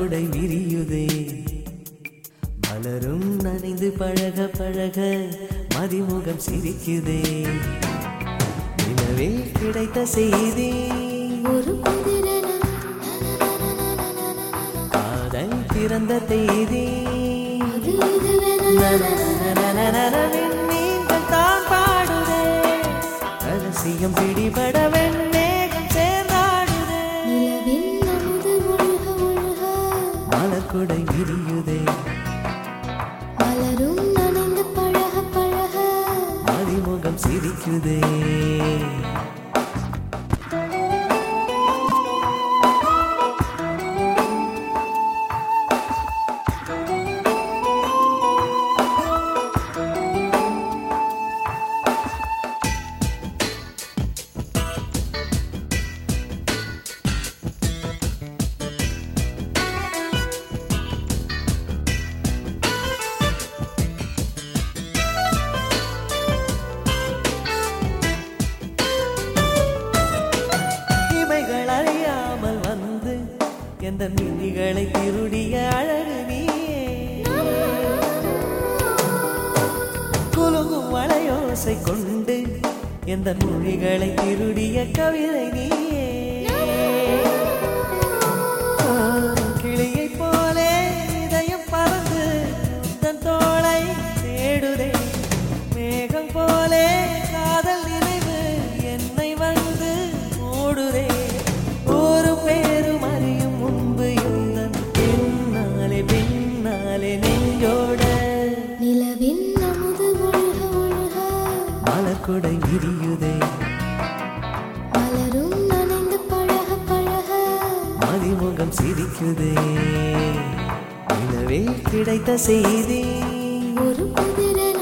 மலக்குடை விரியுதே மலரும் நனைந்து பழக பழக மதிமுகம் சிரிக்குதே நிலவில் கிடைத்த செய்தி ஒரு புதிரென காதல் பிறந்த தேதி அது இதுவென நீங்கள் தான் பாடுதே ரகசியம் பிடிபட வெண்ணேகம் சேர்ந்தாடுதே நிலவின் அமுது ஒழுக ஒழுக மலக்குடை விரியுதே மலரும் நனைந்து பழக பழக மதிமுகம் சிரிக்குதே இமைகள் அறியாமல் வந்து எந்த மினிகளை திருடிய அழகு நீயே குலுங்கும் வளையோசை கொண்டு எந்த மொழிகளை திருடிய கவிதை நீயே ஆ, கிளியைப் போலே இதயம் பறந்து தன் தோளை தேடுதே மேகம் போலே காதல் நினைவு என்னை வந்து மூடுதே ஒரு பேரும் அறியும் முன்பு எந்தன் பின்னாலே பின்னாலே நெஞ்சோட நிலவின் அமுது ஒழுக ஒழுக மலக்குடை விரியுதே மலரும் நனைந்து பழக பழக மதிமுகம் சிரிக்குதே நிலவே கிடைத்த செய்தி ஒரு புதிரென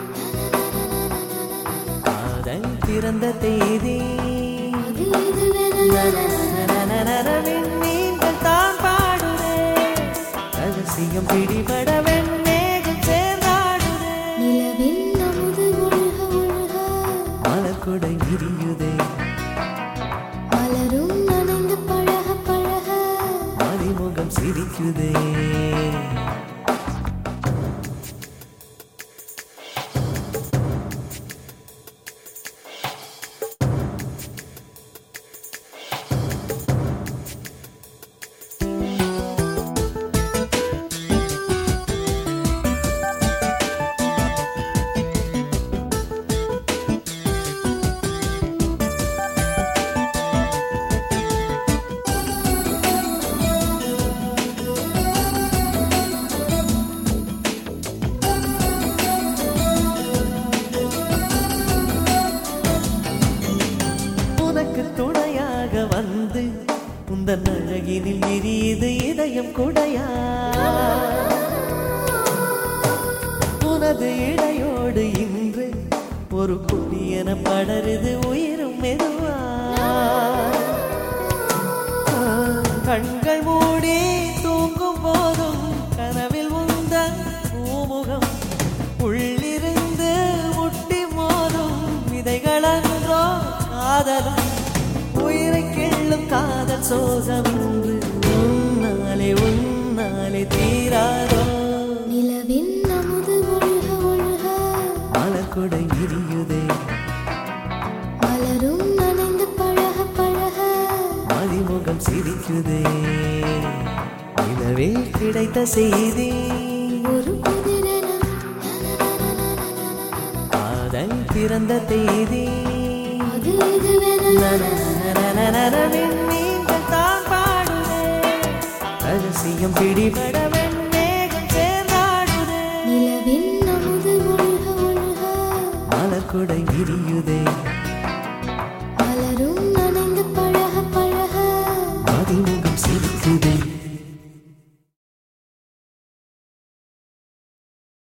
காதல் பிறந்த தேதி அது இதுவென நீங்கள் தான் பாடுதே ரகசியம் பிடிபட வெண்ணேகம் சேர்ந்தாடுதே நிலவின் அமுது ஒழுக ஒழுக மலக்குடை விரியுதே மலரும் நனைந்து பழக பழக மதிமுகம் சிரிக்குதே உனக்கு துணையாக வந்து உந்தன் அழகினில் விரியுது இதயம் குடையா உனது இடையோடு இன்று ஒரு புதியன படருது உயிரும் மெதுவா ஆ, கண்கள் மூடி தூங்கும் போதும் கனவில் உந்தன் பூமுகம் உள்ளிருந்து முட்டி மோதும் விதைகளன்றோ காதலும் உயிரை கிள்ளும் காதல் சோகம் இன்று உன்னாலே உன்னாலே தீராதோ நிலவின் அமுது ஒழுக ஒழுக மலக்குடை விரியுதே மலரும் நனைந்து பழக பழக மதிமுகம் சிரிக்குதே நிலவே கிடைத்த செய்தி ஒரு புதிரென காதல் பிறந்த தேதி அது இதுவென நீங்கள் தான் பாடுதே ரகசியம் பிடிபட வெண்ணேகம் சேர்ந்தாடுதே நிலவின் அமுது ஒழுக ஒழுக மலக்குடை விரியுதே